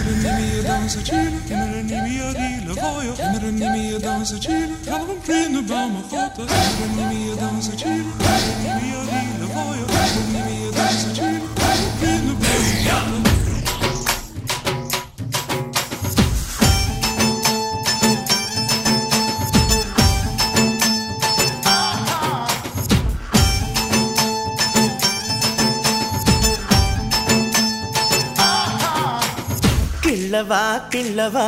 Kimmereni dansa chile, kimmereni mia di lavoio, kimmereni mia dansa chile, kan een vrienden bij me gotten. Kimmereni mia dansa chile, kimmereni mia di lavoio, kimmereni mia dansa chile, kan een vrienden bij me gotten. கிள்ளவா கிள்ளவா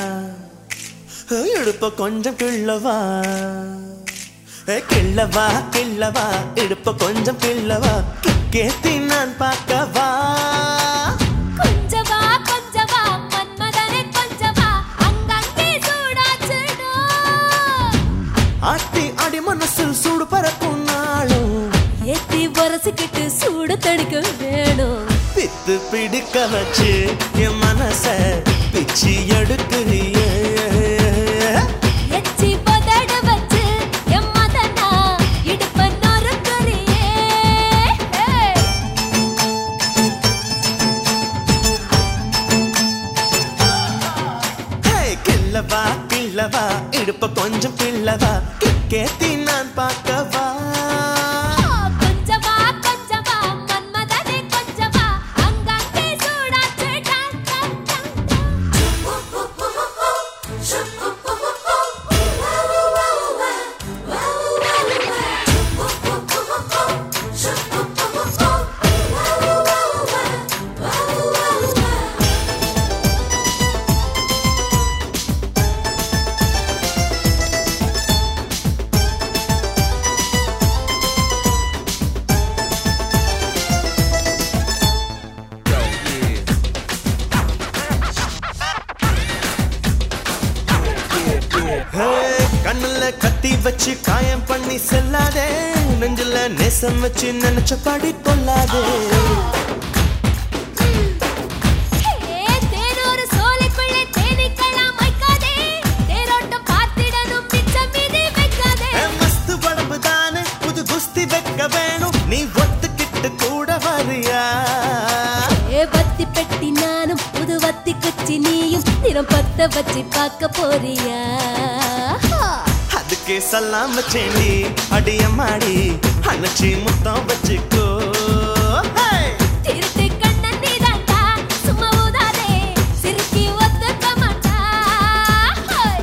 இடுப்ப கொஞ்சம் கிள்ளவா ஏ, கிள்ளவா கிள்ளவா இடுப்ப கொஞ்சம் கிள்ளவா கேத்தி நான் பார்க்கவா கொஞ்சவா கொஞ்சவா மன்மதனே கொஞ்சவா அங்கங்கே சூடாச்சுடோ ஆட்டி அடி மனசில் சூடு பறக்கும் நாளும் ஏத்தி வரசிக்கிட்டு சூடு தணிக்க வேணும் பித்து பிடிக்க வச்சு என் மனச பிச்சு எடுக்கிறியே எச்சி பதட வச்சு என் மதனா இடுப்ப நொறுக்குறியே ஏய். ஹே, கிள்ளவா கிள்ளவா இடுப்ப கொஞ்சம் கிள்ளவா கேத்தி நான் பார்க்கவா கொஞ்சவா கொஞ்சவா மன்மதனே கொஞ்சவா அங்கங்கே சூடாச்சு டான் டான் டான் ஹே, கண்ணுல கத்தி வச்சு காயம் பண்ணி செல்லாதே நெஞ்சில நேசம் வச்சு நினைச்ச பாடி கொள்ளாதே ஏ தேனொரு சோலைக்குள்ளே தேனீக்களா மைக்காதே தேரோட்டம் பார்த்திடணும் மிச்சம் மீதி வைக்காதே ஏ, மஸ்து உடம்பு தானே புது குஸ்தி வைக்க வேணும் நீ ஒத்துக்கிட்டு கூட வரியா ஏ பத்தி பெட்டி நானும் புது வத்தி குச்சி நீயும் தினம் பத்த வச்சு பார்க்க போறியா அதுக்கே சல்லாம் வச்சேண்டி அடிய மாடி அணைச்சி முத்தம் வச்சுக்கோ ஹே! திருட்டு கண்ணன் நீதாண்டா சும்மா ஊதாதே சிரிக்கி ஒத்துக்க மாட்டா ஹோய்.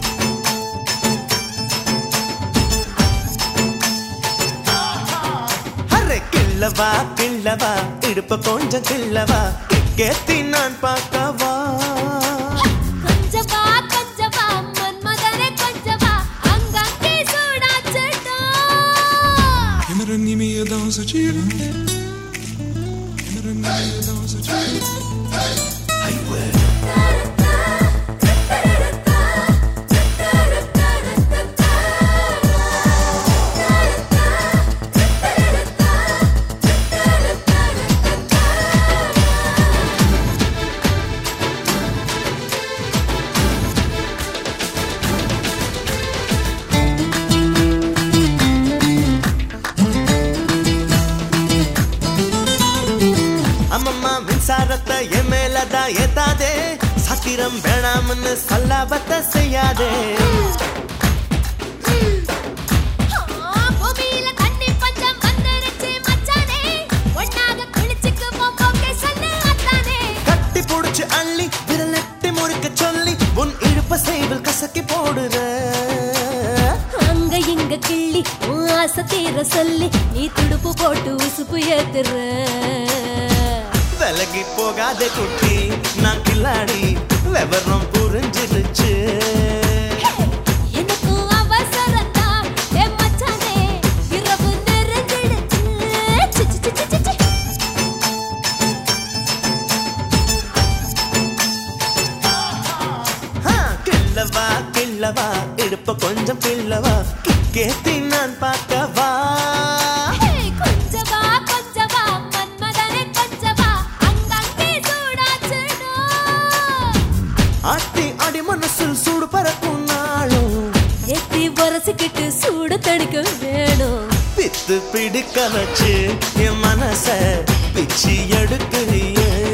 அரே கிள்ளவா கிள்ளவா இடுப்ப கொஞ்சம் கிள்ளவா கேத்தி நான் பார்க்கவா கொஞ்சவா கொஞ்சவா மன்மதனே கொஞ்சவா அங்கங்கே சூடாச்சுடா Kimmereni mia dansa chile, kimmereni mia dansa chile. அம்மம்மா மின்சாரத்தை என் மேலதான் ஏத்தாதே சத்திரம் வேணாம்னு சல்லாபத்தை செய்யாதே ஆ, பூமியில தண்ணி பஞ்சம் வந்துருச்சு மச்சானே ஒண்ணாக குளிச்சுக்குவோம் ஓகே சொல்லு அத்தானே கட்டி புடிச்சு அள்ளி விரல் நெட்டி முறிக்க சொல்லி உன் இழுப்ப செய்வில் கசக்கி போடுற அங்க இங்க கிள்ளி உன் ஆசை தீர சொல்லி நீ துடுப்பு போட்டு உசுப்பு ஏத்துற விலகி போகாத குட்டி நான் கில்லாடி விவரம் புரிஞ்சிருச்சு எனக்கும் அவசரம்தான் ஏ மச்சானே இரவு நெருங்கிடுச்சு சி, சி, சி, சி, சி, சி. ஆ, கிள்ளவா கிள்ளவா இடுப்ப கொஞ்சம் கிள்ளவா கேத்தி நான் பார்க்கவா ஹே, கொஞ்சவா கொஞ்சவா மன்மதனே கொஞ்சவா அங்கங்கே சூடாச்சுடா ஆட்டி அடி மனசில் சூடு பறக்கும் நாளும் ஏத்தி வரசிக்கிட்டு சூடு தணிக்க வேணும் பித்து பிடிக்க வச்சு என் மனச பிச்சு எடுக்கிறியே